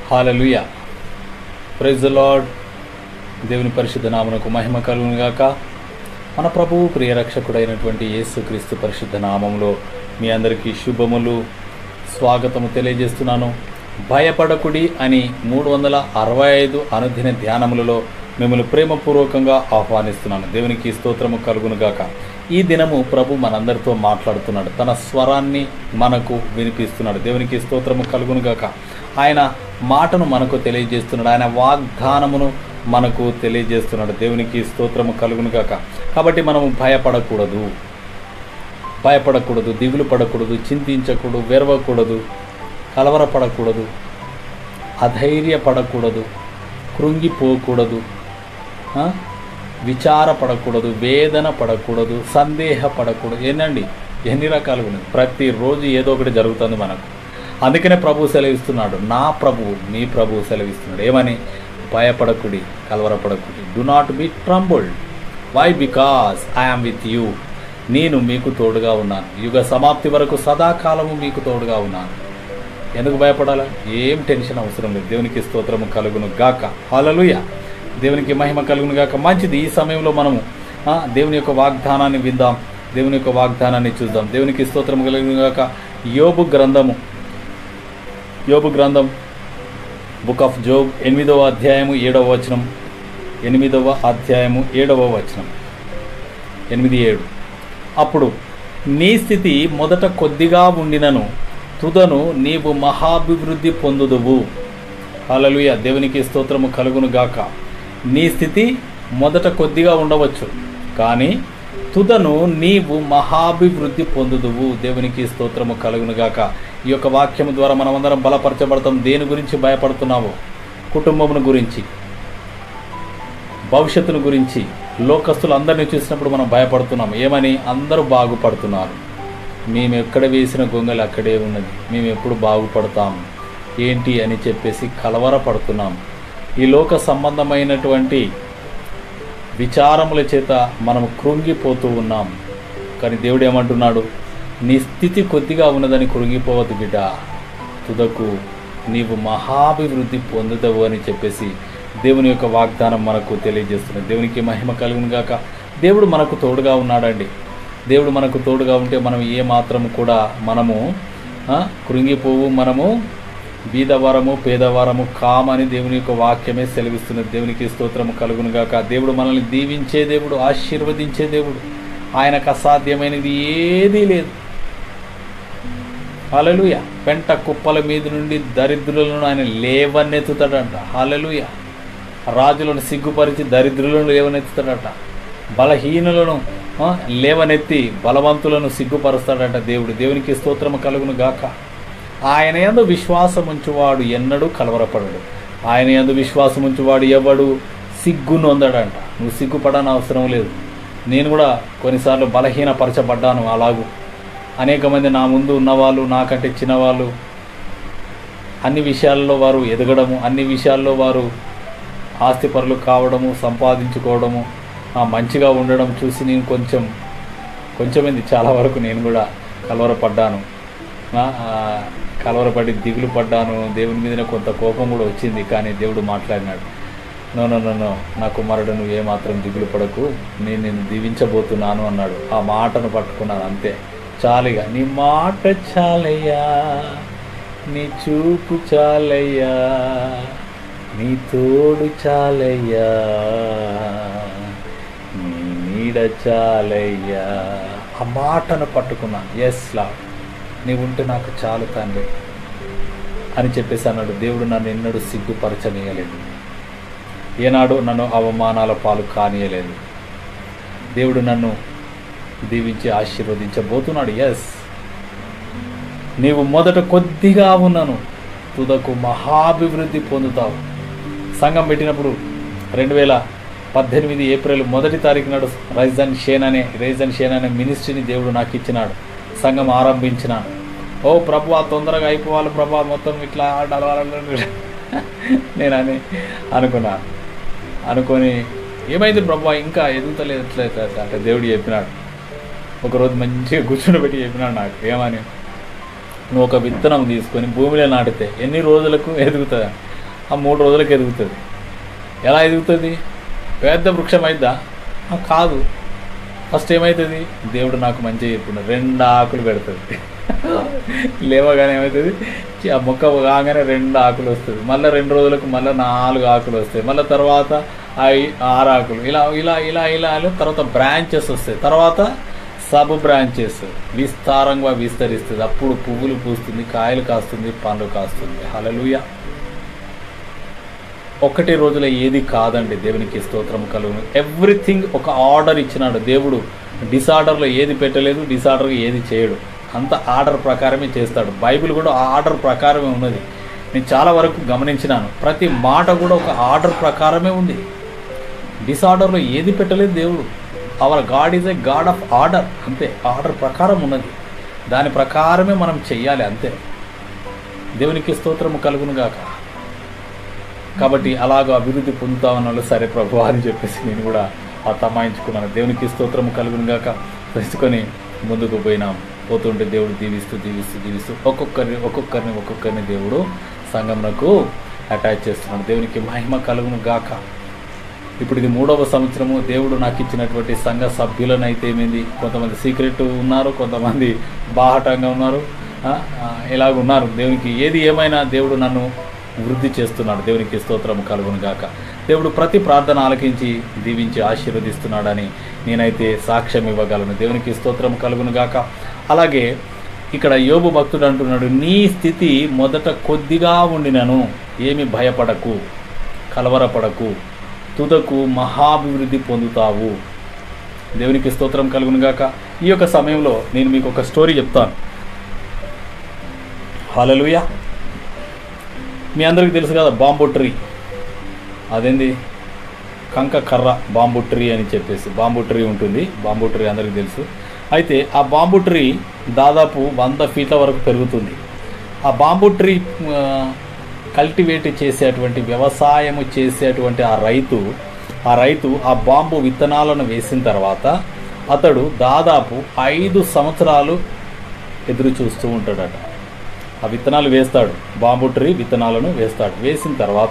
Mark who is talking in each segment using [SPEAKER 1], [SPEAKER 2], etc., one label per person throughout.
[SPEAKER 1] Hallelujah praise lord దేవుని పరిశుద్ధ నామనకు మహిమ కలుగును గాక మన ప్రభువు ప్రియరక్షకుడైనటువంటి యేసుక్రీస్తు పరిశుద్ధ నామంలో మీ అందరికీ శుభములు స్వాగతము తెలియజేస్తున్నాను భయపడకుడి అని మూడు వందల అరవై ఐదు అనుదిన ధ్యానములలో మిమ్మల్ని ప్రేమపూర్వకంగా ఆహ్వానిస్తున్నాను దేవునికి స్తోత్రము కలుగును గాక ఈ దినము ప్రభు మనందరితో మాట్లాడుతున్నాడు తన స్వరాన్ని మనకు వినిపిస్తున్నాడు దేవునికి స్తోత్రము కలుగును గాక ఆయన మాటను మనకు తెలియజేస్తున్నాడు ఆయన వాగ్దానమును మనకు తెలియజేస్తున్నాడు దేవునికి స్తోత్రము కలుగును గాక కాబట్టి మనము భయపడకూడదు భయపడకూడదు దిగులు పడకూడదు చింతించకూడదు వెరవకూడదు కలవరపడకూడదు అధైర్యపడకూడదు కృంగిపోకూడదు ఆ? విచారపడకూడదు వేదన పడకూడదు సందేహపడకూడదు ఏంటండి ఎన్ని రకాలుగా ఉన్నాయి ప్రతిరోజు ఏదో ఒకటి జరుగుతుంది మనకు అందుకనే ప్రభు సెలవిస్తున్నాడు నా ప్రభువు మీ ప్రభువు సెలవిస్తున్నాడు ఏమని భయపడకుడి కలవరపడకుడి do not be troubled why because I am with you నేను మీకు తోడుగా ఉన్నాను యుగ సమాప్తి వరకు సదాకాలము మీకు తోడుగా ఉన్నాను ఎందుకు భయపడాలా ఏం టెన్షన్ అవసరం లేదు దేవునికి స్తోత్రము కలుగును గాక హల్లెలూయ దేవునికి మహిమ కలుగును గాక మంచిది ఈ సమయంలో మనము ఆ, దేవుని యొక్క వాగ్దానాన్ని విందాం దేవుని యొక్క వాగ్దానాన్ని చూద్దాం దేవునికి స్తోత్రం కలుగును గాక యోబు గ్రంథము యోబు గ్రంథం బుక్ ఆఫ్ జోబ్ ఎనిమిదవ అధ్యాయము ఏడవ వచనం ఎనిమిదవ అధ్యాయము ఏడవ వచనం ఎనిమిది ఏడు అప్పుడు నీ స్థితి మొదట కొద్దిగా ఉండినను తుదను నీవు మహాభివృద్ధి పొందుదువు హల్లెలూయా దేవునికి స్తోత్రము కలుగును గాక నీ స్థితి మొదట కొద్దిగా ఉండవచ్చు కానీ తుదను నీవు మహాభివృద్ధి పొందుదువు దేవునికి స్తోత్రము కలుగును గాక ఈ యొక్క వాక్యము ద్వారా మనమందరం బలపరచబడతాం దేని గురించి భయపడుతున్నావో కుటుంబమును గురించి భవిష్యత్తును గురించి లోకస్తులు అందరినీ చూసినప్పుడు మనం భయపడుతున్నాం ఏమని అందరూ బాగుపడుతున్నారు మేము ఎక్కడ వేసిన గొంగలు అక్కడే ఉన్నది మేము ఎప్పుడు బాగుపడతాం ఏంటి అని చెప్పేసి కలవరపడుతున్నాం ఈ లోక సంబంధమైనటువంటి విచారముల చేత మనం కృంగిపోతూ ఉన్నాం కానీ దేవుడు ఏమంటున్నాడు నీ స్థితి కొద్దిగా ఉన్నదని కృంగిపోవద్దు బిడ్డ తుదకు నీవు మహాభివృద్ధి పొందుతావు అని చెప్పేసి దేవుని యొక్క వాగ్దానం మనకు తెలియజేస్తుంది దేవునికి మహిమ కలుగును గాక దేవుడు మనకు తోడుగా ఉన్నాడండి దేవుడు మనకు తోడుగా ఉంటే మనం ఏ మాత్రం కూడా మనము ఆ, కృంగిపోవు మనము బీదవారము పేదవారము కామని దేవుని యొక్క వాక్యమే సెలవిస్తున్నది దేవునికి స్తోత్రము కలుగును గాక దేవుడు మనల్ని దీవించే దేవుడు ఆశీర్వదించే దేవుడు ఆయనకు అసాధ్యమైనది ఏదీ లేదు హలలుయ పెంట కుప్పల మీద నుండి దరిద్రులను ఆయన లేవనెత్తుతాడంట హలలుయ రాజులను సిగ్గుపరిచి దరిద్రులను లేవనెత్తుతాడట బలహీనులను ఆ, లేవనెత్తి బలవంతులను సిగ్గుపరుస్తాడట దేవుడు దేవునికి స్తోత్రము కలుగును గాక ఆయన యందు విశ్వాసం ఉంచువాడు ఎన్నడూ కలవరపడడు ఆయన యందు విశ్వాసం ఉంచువాడు ఎవడు సిగ్గు నొందడంట నువ్వు సిగ్గుపడని అవసరం లేదు నేను కూడా కొన్నిసార్లు బలహీనపరచబడ్డాను అలాగూ అనేక మంది నా ముందు ఉన్నవాళ్ళు నాకంటే చిన్నవాళ్ళు అన్ని విషయాల్లో వారు ఎదగడము అన్ని విషయాల్లో వారు ఆస్తిపరులు కావడము సంపాదించుకోవడము ఆ, మంచిగా ఉండడం చూసి నేను కొంచెం కొంచెమైంది చాలా వరకు నేను కూడా కలవరపడ్డాను ఆ, ఆ, కలవరపడి దిగులు పడ్డాను దేవుని మీదనే కొంత కోపం కూడా వచ్చింది కానీ దేవుడు మాట్లాడినాడు నో నో నో నో నా కుమారుడు నువ్వు ఏమాత్రం దిగులు పడకు నేను నిన్ను దీవించబోతున్నాను అన్నాడు ఆ మాటను పట్టుకున్నాను అంతే చాలిగా నీ మాట చాలయ్యా నీ చూపు చాలయ్యా నీ తోడు చాలయ్యా నీ నీడ చాలయ్యా ఆ మాటను పట్టుకున్నాను ఎస్ లా నీవు ఉంటే నాకు చాలు తండ్రి అని చెప్పేసి అన్నాడు దేవుడు నన్ను ఎన్నడూ సిగ్గుపరచనీయలేదు ఏనాడు నన్ను అవమానాల పాలు కానీయలేదు దేవుడు నన్ను దీవించి ఆశీర్వదించబోతున్నాడు ఎస్ నీవు మొదట కొద్దిగా ఉన్నాను తుదకు మహాభివృద్ధి పొందుతావు సంఘం పెట్టినప్పుడు రెండు వేల పద్దెనిమిది ఏప్రిల్ మొదటి తారీఖు నాడు రైజన్ షేన్ అనే రైజన్ షేన్ అనే మినిస్ట్రీని దేవుడు నాకు ఇచ్చినాడు సంఘం ఆరంభించినాను ఓ ప్రభు ఆ తొందరగా అయిపోవాలి ప్రభా మొత్తం ఇట్లా ఆడాలి నేను అని అనుకున్నాను అనుకొని ఏమైంది ప్రభా ఇంకా ఎదుగుతలేదు ఎట్లా ఎట్లా ఎట్లా అంటే దేవుడు చెప్పినాడు ఒకరోజు మంచిగా కూర్చుని పెట్టి చెప్పినాడు నాకు ఏమని నువ్వు ఒక విత్తనం తీసుకొని భూమిలో నాటితే ఎన్ని రోజులకు ఎదుగుతుంది ఆ మూడు రోజులకు ఎదుగుతుంది ఎలా ఎదుగుతుంది పెద్ద వృక్షం అయిద్దా ఆ, కాదు ఫస్ట్ ఏమవుతుంది దేవుడు నాకు మంచిగా చెప్పుకున్నాడు రెండు ఆకులు పెడుతుంది లేవగానే ఏమవుతుంది చి- ఆ మొక్క కాగానే రెండు ఆకులు వస్తుంది మళ్ళీ రెండు రోజులకు మళ్ళీ నాలుగు ఆకులు వస్తాయి మళ్ళీ తర్వాత ఐ- ఆరు ఆకులు ఇలా ఇలా ఇలా ఇలా ఇలా తర్వాత బ్రాంచెస్ వస్తాయి తర్వాత సబ్ బ్రాంచెస్ విస్తారంగా విస్తరిస్తుంది అప్పుడు పువ్వులు పూస్తుంది కాయలు కాస్తుంది పండ్లు కాస్తుంది హలలుయ ఒకటి రోజుల ఏది కాదండి దేవునికి స్తోత్రం కలుగును ఎవ్రీథింగ్ ఒక ఆర్డర్ ఇచ్చినాడు దేవుడు డిసార్డర్లో ఏది పెట్టలేదు డిసార్డర్గా ఏది చేయడు అంత ఆర్డర్ ప్రకారమే చేస్తాడు బైబిల్ కూడా ఆ ఆర్డర్ ప్రకారమే ఉన్నది నేను చాలా వరకు గమనించినాను ప్రతి మాట కూడా ఒక ఆర్డర్ ప్రకారమే ఉంది డిసార్డర్లో ఏది పెట్టలేదు దేవుడు our God is a God of order అంతే ఆర్డర్ ప్రకారం ఉన్నది దాని ప్రకారమే మనం చెయ్యాలి అంతే దేవునికి స్తోత్రము కలుగును గాక కాబట్టి అలాగ అభివృద్ధి పొందుతామన్న వాళ్ళు సరే ప్రభు అని చెప్పేసి నేను కూడా ఆ తమాయించుకున్నాను దేవునికి స్తోత్రము కలుగును గాక తెలుసుకొని ముందుకు పోయినాం పోతుంటే దేవుడు దీవిస్తూ దీవిస్తూ దీవిస్తూ ఒక్కొక్కరిని ఒక్కొక్కరిని ఒక్కొక్కరిని దేవుడు సంఘంకు అటాచ్ చేస్తున్నాడు దేవునికి మహిమ కలుగును గాక ఇప్పుడు ఇది మూడవ సంవత్సరము దేవుడు నాకు ఇచ్చినటువంటి సంఘ సభ్యులను అయితే ఏమైంది కొంతమంది సీక్రెట్ ఉన్నారు కొంతమంది బాహటంగా ఉన్నారు ఆ, ఆ, ఇలాగ ఉన్నారు దేవునికి ఏది ఏమైనా దేవుడు నన్ను వృద్ధి చేస్తున్నాడు దేవునికి స్తోత్రం కలుగును గాక దేవుడు ప్రతి ప్రార్థన ఆలకించి దీవించి ఆశీర్వదిస్తున్నాడని నేనైతే సాక్ష్యం ఇవ్వగలను దేవునికి స్తోత్రం కలుగును గాక అలాగే ఇక్కడ యోబు భక్తుడు అంటున్నాడు నీ స్థితి మొదట కొద్దిగా ఉండినను ఏమి భయపడకు కలవరపడకు తుదకు మహాభివృద్ధి పొందుతావు దేవునికి స్తోత్రం కలుగును గాక ఈ యొక్క సమయంలో నేను మీకు ఒక స్టోరీ చెప్తాను హలలుయ మీ అందరికీ తెలుసు కదా బాంబు ట్రీ అదేంది కంక కర్ర బాంబు ట్రీ అని చెప్పేసి బాంబు ట్రీ ఉంటుంది బాంబు ట్రీ అందరికీ తెలుసు అయితే ఆ బాంబు ట్రీ దాదాపు వంద ఫీట్ల వరకు పెరుగుతుంది ఆ బాంబు ట్రీ ఆ, కల్టివేట్ చేసేటువంటి వ్యవసాయము చేసేటువంటి ఆ రైతు ఆ రైతు ఆ బాంబు విత్తనాలను వేసిన తర్వాత అతడు దాదాపు ఐదు సంవత్సరాలు ఎదురు చూస్తూ ఉంటాడట ఆ విత్తనాలు వేస్తాడు బాంబు ట్రీ విత్తనాలను వేస్తాడు వేసిన తర్వాత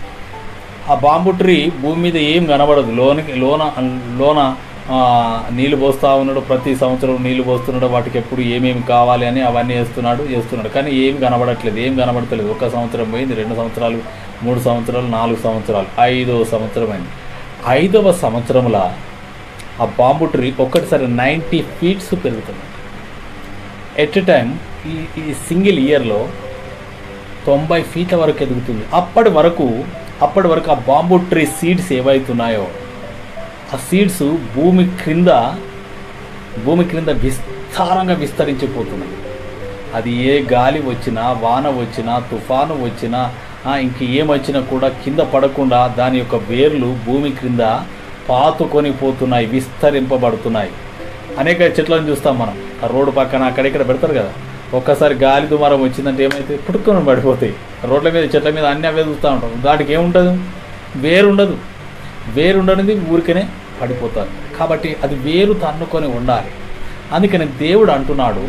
[SPEAKER 1] ఆ బాంబు ట్రీ భూమి మీద ఏం కనబడదు లోనికి లోన లోన ఆ, నీళ్లు పోస్తూ ఉన్నాడు ప్రతి సంవత్సరం నీళ్లు పోస్తున్నాడు వాటికి ఎప్పుడు ఏమేమి కావాలి అని అవన్నీ వేస్తున్నాడు చేస్తున్నాడు కానీ ఏం కనబడట్లేదు ఏం కనబడట్లేదు ఒక సంవత్సరం పోయింది రెండు సంవత్సరాలు మూడు సంవత్సరాలు నాలుగు సంవత్సరాలు ఐదో సంవత్సరం అయింది ఐదవ సంవత్సరంలో ఆ బాంబు ట్రీ ఒక్కటిసారి నైంటీ ఫీట్స్ పెరుగుతుంది ఎట్ ఎ టైం ఈ ఈ సింగిల్ ఇయర్లో తొంభై ఫీట్ల వరకు ఎదుగుతుంది అప్పటి వరకు అప్పటి వరకు ఆ బాంబు ట్రీ సీడ్స్ ఏవైతున్నాయో ఆ సీడ్స్ భూమి క్రింద భూమి క్రింద విస్తారంగా విస్తరించిపోతున్నాయి అది ఏ గాలి వచ్చినా వాన వచ్చినా తుఫాను వచ్చినా ఆ, ఇంక ఏమొచ్చినా కూడా కింద పడకుండా దాని యొక్క వేర్లు భూమి క్రింద పాతుకొని పోతున్నాయి విస్తరింపబడుతున్నాయి అనేక చెట్లను చూస్తాం మనం ఆ రోడ్డు పక్కన అక్కడిక్కడ పెడతారు కదా ఒక్కసారి గాలి దుమారం వచ్చిందంటే ఏమైతే పుట్టుకొని పడిపోతాయి రోడ్ల మీద చెట్ల మీద అన్ని అవే చూస్తూ ఉంటాం దానికి ఏముంటుంది వేరు ఉండదు వేరు ఉండనిది ఊరికనే పడిపోతారు కాబట్టి అది వేరు తన్నుకొని ఉండాలి అందుకని దేవుడు అంటున్నాడు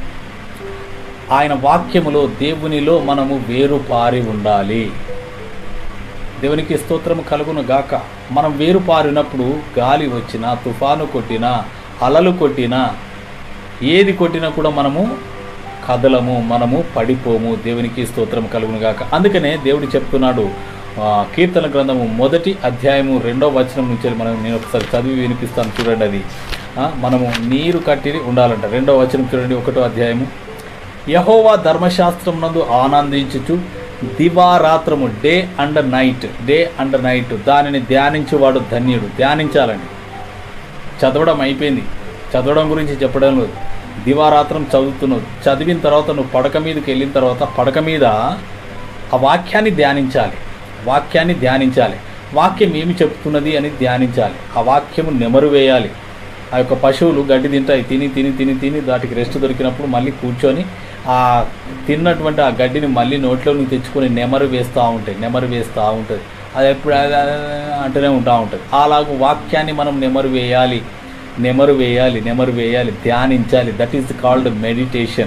[SPEAKER 1] ఆయన వాక్యములో దేవునిలో మనము వేరు పారి ఉండాలి దేవునికి స్తోత్రము కలుగును గాక మనం వేరు పారినప్పుడు గాలి వచ్చినా తుఫాను కొట్టినా అలలు కొట్టినా ఏది కొట్టినా కూడా మనము కదలము మనము పడిపోము దేవునికి స్తోత్రం కలుగును గాక అందుకనే దేవుడు చెప్తున్నాడు ఆ, కీర్తన గ్రంథము మొదటి అధ్యాయము రెండో వచనం నుంచి మనం నేను ఒకసారి చదివి వినిపిస్తాను చూడండి అది ఆ, మనము నీరు కట్టి ఉండాలంట రెండో వచనం చూడండి ఒకటో అధ్యాయము యహోవా ధర్మశాస్త్రం నందు ఆనందించుచు దివారాత్రము day and night day and night దానిని ధ్యానించువాడు ధన్యుడు ధ్యానించాలండి చదవడం అయిపోయింది చదవడం గురించి చెప్పడం లేదు దివారాత్రం చదువుతున్నావు చదివిన తర్వాత నువ్వు పడక మీదకి వెళ్ళిన తర్వాత పడక మీద ఆ వాక్యాన్ని ధ్యానించాలి వాక్యాన్ని ధ్యానించాలి వాక్యం ఏమి చెప్తున్నది అని ధ్యానించాలి ఆ వాక్యము నెమరు వేయాలి ఆ యొక్క పశువులు గడ్డి తింటాయి తిని తిని తిని తిని వాటికి రెస్ట్ దొరికినప్పుడు మళ్ళీ కూర్చొని ఆ తిన్నటువంటి ఆ గడ్డిని మళ్ళీ నోట్లో నుంచి తెచ్చుకొని నెమరు వేస్తూ ఉంటాయి నెమరు వేస్తూ ఉంటుంది అది ఎప్పుడు అది- అది- అది అంటూనే ఉంటా ఉంటుంది అలాగ వాక్యాన్ని మనం నెమరు వేయాలి నెమరు వేయాలి నెమరు వేయాలి ధ్యానించాలి దట్ ఈస్ కాల్డ్ మెడిటేషన్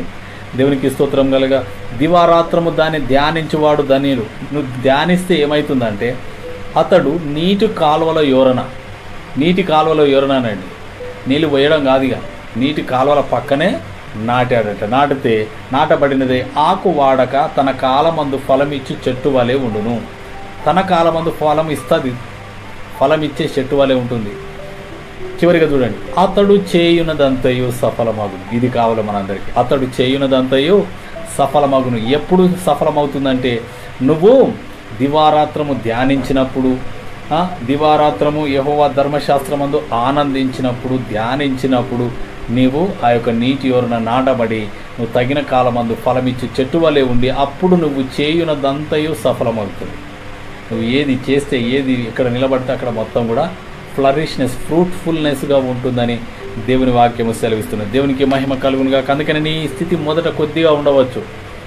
[SPEAKER 1] దేవునికి స్తోత్రం కలగా దివారాత్రము దాన్ని ధ్యానించువాడు ధనియుడు నువ్వు ధ్యానిస్తే ఏమవుతుందంటే అతడు నీటి కాలువల యోరన నీటి కాలువలో యోరనండి నీళ్ళు పోయడం కాదుగా నీటి కాలువల పక్కనే నాటాడట నాటితే నాటబడినదే ఆకు వాడక తన కాలమందు ఫలమిచ్చి చెట్టు వలె ఉండును తన కాలమందు ఫలం ఇస్తుంది ఫలం ఇచ్చే చెట్టు వలె ఉంటుంది చివరిగా చూడండి అతడు చేయునదంతయు సఫలమగును ఇది కావాలి మనందరికీ అతడు చేయునదంతయు సఫలమగును ఎప్పుడు సఫలమవుతుందంటే నువ్వు దివారాత్రము ధ్యానించినప్పుడు ఆ, దివారాత్రము యహోవా ధర్మశాస్త్రమందు ఆనందించినప్పుడు ధ్యానించినప్పుడు నీవు ఆ యొక్క నీటి ఓరున నాటబడి నువ్వు తగిన కాలమందు ఫలమిచ్చి చెట్టు వలె ఉండి అప్పుడు నువ్వు చేయునదంతయు సఫలమవుతుంది నువ్వు ఏది చేస్తే ఏది ఇక్కడ నిలబడితే అక్కడ మొత్తం కూడా ఫ్లరిష్నెస్ ఫ్రూట్ఫుల్నెస్గా ఉంటుందని దేవుని వాక్యము సెలవిస్తున్నది దేవునికి మహిమ కలుగునుగా అందుకని నీ స్థితి మొదట కొద్దిగా ఉండవచ్చు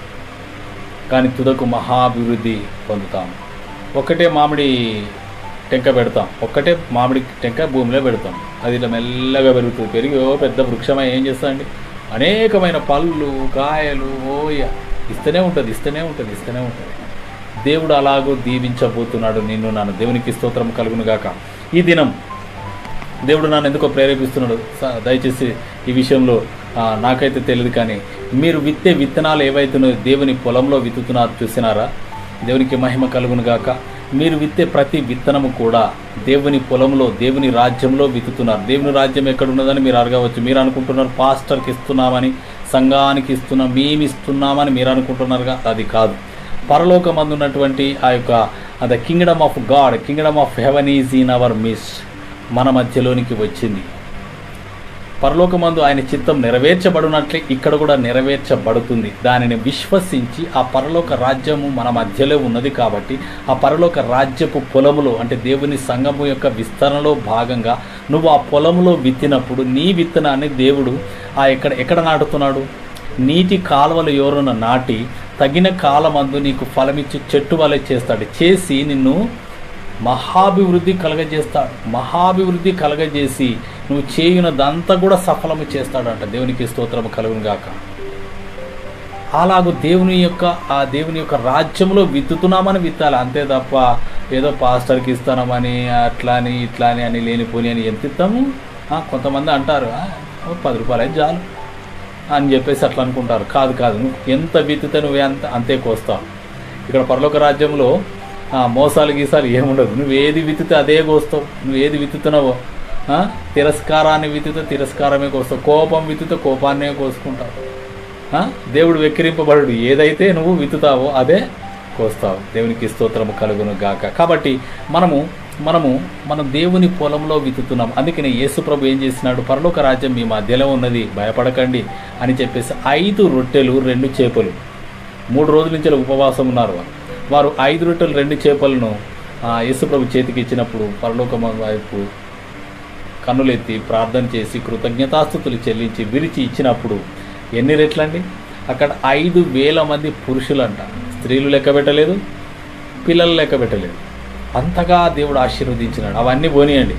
[SPEAKER 1] కానీ తుదకు మహాభివృద్ధి పొందుతాం ఒకటే మామిడి టెంక పెడతాం ఒక్కటే మామిడి టెంక భూమిలో పెడతాం అది ఇలా మెల్లగా పెరుగుతుంది పెరిగి ఓ పెద్ద వృక్షమై ఏం చేస్తుందండి అనేకమైన పళ్ళు కాయలు ఓయ ఇస్తూనే ఉంటుంది ఇస్తూనే ఉంటుంది ఇస్తూనే ఉంటుంది దేవుడు అలాగూ దీవించబోతున్నాడు నిన్ను నన్ను దేవునికి స్తోత్రం కలుగును గాక ఈ దినం దేవుడు నన్ను ఎందుకో ప్రేరేపిస్తున్నాడు స- దయచేసి ఈ విషయంలో ఆ, నాకైతే తెలియదు కానీ మీరు విత్తే విత్తనాలు ఏవైతున్నాయో దేవుని పొలంలో విత్తుతున్నారు చూసినారా దేవునికి మహిమ కలుగును గాక మీరు విత్తే ప్రతి విత్తనము కూడా దేవుని పొలంలో దేవుని రాజ్యంలో విత్తుతున్నారు దేవుని రాజ్యం ఎక్కడ ఉన్నదని మీరు అడగవచ్చు మీరు అనుకుంటున్నారు పాస్టర్కి ఇస్తున్నామని సంఘానికి ఇస్తున్నాం మేము ఇస్తున్నామని మీరు అనుకుంటున్నారుగా అది కాదు పరలోకమందు ఉన్నటువంటి ఆ యొక్క the kingdom of God kingdom of heaven is in our midst మన మధ్యలోనికి వచ్చింది పరలోకమందు ఆయన చిత్తం నెరవేర్చబడినట్లే ఇక్కడ కూడా నెరవేర్చబడుతుంది దానిని విశ్వసించి ఆ పరలోక రాజ్యము మన మధ్యలో ఉన్నది కాబట్టి ఆ పరలోక రాజ్యపు పొలములో అంటే దేవుని సంఘము యొక్క విస్తరణలో భాగంగా నువ్వు ఆ పొలములో విత్తినప్పుడు నీ విత్తనాన్ని దేవుడు ఆ ఎక్కడ ఎక్కడ నాటుతున్నాడు నీటి కాలువల యోరున నాటి తగిన కాలమందు నీకు ఫలమిచ్చి చెట్టు వలె చేస్తాడు చేసి నిన్ను మహాభివృద్ధి కలగజేస్తాడు మహాభివృద్ధి కలగజేసి నువ్వు చేయునదంతా కూడా సఫలము చేస్తాడంట దేవునికి స్తోత్రము కలుగును గాక అలాగూ దేవుని యొక్క ఆ దేవుని యొక్క రాజ్యంలో విత్తుతున్నామని విత్తాలి అంతే తప్ప ఏదో పాస్టర్కి ఇస్తానమని అట్లా అని ఇట్లా అని అని లేనిపోని అని ఎంత ఇస్తాము ఆ, కొంతమంది అంటారు "ఆ, ఓ పది రూపాయలు అయితే చాలు అని చెప్పేసి అట్లా అనుకుంటారు కాదు కాదు నువ్వు ఎంత విత్తితే నువ్వు అంత అంతే కోస్తావు ఇక్కడ పరలోక రాజ్యంలో ఆ, మోసాలు గీసాలు ఏముండదు నువ్వు ఏది విత్తితే అదే కోస్తావు నువ్వు ఏది విత్తుతున్నావో ఆ, తిరస్కారాన్ని విత్తితే తిరస్కారమే కోస్తావు కోపం విత్తితే కోపాన్నే కోసుకుంటావు ఆ? దేవుడు వెక్కిరింపబడు ఏదైతే నువ్వు విత్తుతావో అదే కోస్తావు దేవునికి స్తోత్రము కలుగును గాక కాబట్టి మనము మనము మనం దేవుని పొలంలో విత్తుతున్నాం అందుకనే యేసు ప్రభు ఏం చేసినాడు పరలోక రాజ్యం మీ మధ్యలో ఉన్నది భయపడకండి అని చెప్పేసి ఐదు రొట్టెలు రెండు చేపలు మూడు రోజుల నుంచి ఉపవాసం ఉన్నారు వారు వారు ఐదు రొట్టెలు రెండు చేపలను ఆ, యేసు ప్రభు చేతికి ఇచ్చినప్పుడు పరలోకం వైపు కన్నులెత్తి ప్రార్థన చేసి కృతజ్ఞతాస్థుతులు చెల్లించి విరిచి ఇచ్చినప్పుడు ఎన్ని రెట్లండి అక్కడ ఐదు వేల మంది పురుషులంట స్త్రీలు లెక్క పెట్టలేదు పిల్లలు లెక్క పెట్టలేదు అంతగా దేవుడు ఆశీర్వదించినాడు అవన్నీ పోనీయండి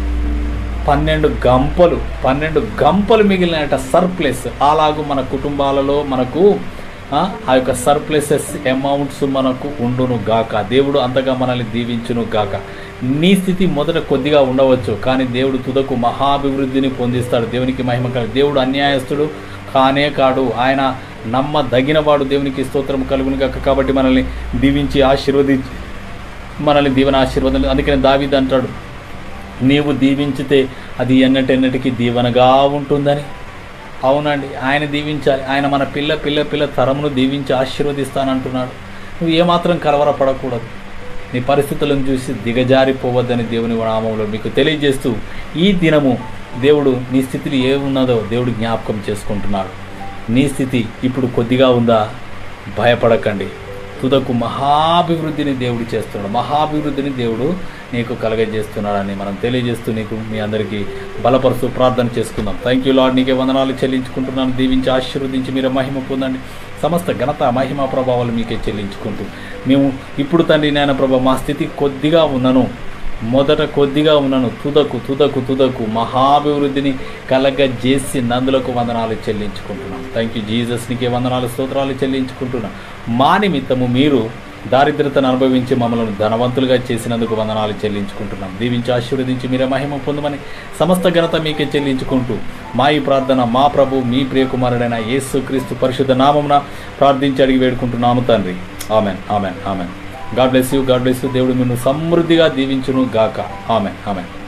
[SPEAKER 1] పన్నెండు గంపలు పన్నెండు గంపలు మిగిలినట సర్ప్లెస్ అలాగూ మన కుటుంబాలలో మనకు ఆ ఆ యొక్క సర్ప్లెసెస్ అమౌంట్స్ మనకు ఉండును గాక దేవుడు అంతగా మనల్ని దీవించును గాక నీ స్థితి మొదట కొద్దిగా ఉండవచ్చు కానీ దేవుడు తుదకు మహాభివృద్ధిని పొందిస్తాడు దేవునికి మహిమ కలుగు దేవుడు అన్యాయస్తుడు కానే కాడు ఆయన నమ్మదగినవాడు దేవునికి స్తోత్రం కలుగును గాక కాబట్టి మనల్ని దీవించి ఆశీర్వదించి మనల్ని దీవెన ఆశీర్వాదం అందుకని దావీద్ అంటాడు నీవు దీవించితే అది ఎన్నటెన్నటికి దీవెనగా ఉంటుందని అవునండి ఆయన దీవించాలి ఆయన మన పిల్ల పిల్ల పిల్ల తరమును దీవించి ఆశీర్వదిస్తానంటున్నాడు నువ్వు ఏమాత్రం కలవరపడకూడదు నీ పరిస్థితులను చూసి దిగజారిపోవద్దని దేవుని నామంలో మీకు తెలియజేస్తూ ఈ దినము దేవుడు నీ స్థితిలో ఏమున్నదో దేవుడు జ్ఞాపకం చేసుకుంటున్నాడు నీ స్థితి ఇప్పుడు కొద్దిగా ఉందా భయపడకండి తుదకు మహాభివృద్ధిని దేవుడు చేస్తున్నాడు మహాభివృద్ధిని దేవుడు నీకు కలగజేస్తున్నాడని మనం తెలియజేస్తూ నీకు మీ అందరికీ బలపరుస్తూ ప్రార్థన చేసుకుందాం థ్యాంక్ యూ లాడ్ నీకే వందనాలు చెల్లించుకుంటున్నాను దీవించి ఆశీర్వదించి మీరు మహిమ పొందండి సమస్త ఘనత మహిమ ప్రభావాలు మీకే చెల్లించుకుంటూ మేము ఇప్పుడు తండ్రి నాయన ప్రభా మా స్థితి కొద్దిగా ఉన్నను మొదట కొద్దిగా ఉన్నను తుదకు తుదకు తుదకు మహాభివృద్ధిని కలగజేసి నందులకు వందనాలు చెల్లించుకుంటున్నాం థ్యాంక్ యూ జీసస్ నీకే వందనాలు స్తోత్రాలు చెల్లించుకుంటున్నాం మా నిమిత్తము మీరు దారిద్రతను అనుభవించి మమ్మల్ని ధనవంతులుగా చేసినందుకు వందనాలు చెల్లించుకుంటున్నాం దీవించి ఆశీర్వదించి మీరే మహిమ పొందమని సమస్త ఘనత మీకే చెల్లించుకుంటూ మా ఈ ప్రార్థన మా ప్రభు మీ ప్రియకుమారుడైన యేసు క్రీస్తు పరిశుద్ధ నామమున ప్రార్థించి అడిగి వేడుకుంటున్నాము తండ్రి amen amen amen God bless you God bless you దేవుడు మిమ్మల్ని సమృద్ధిగా దీవించును గాక ఆమెన్ ఆమెన్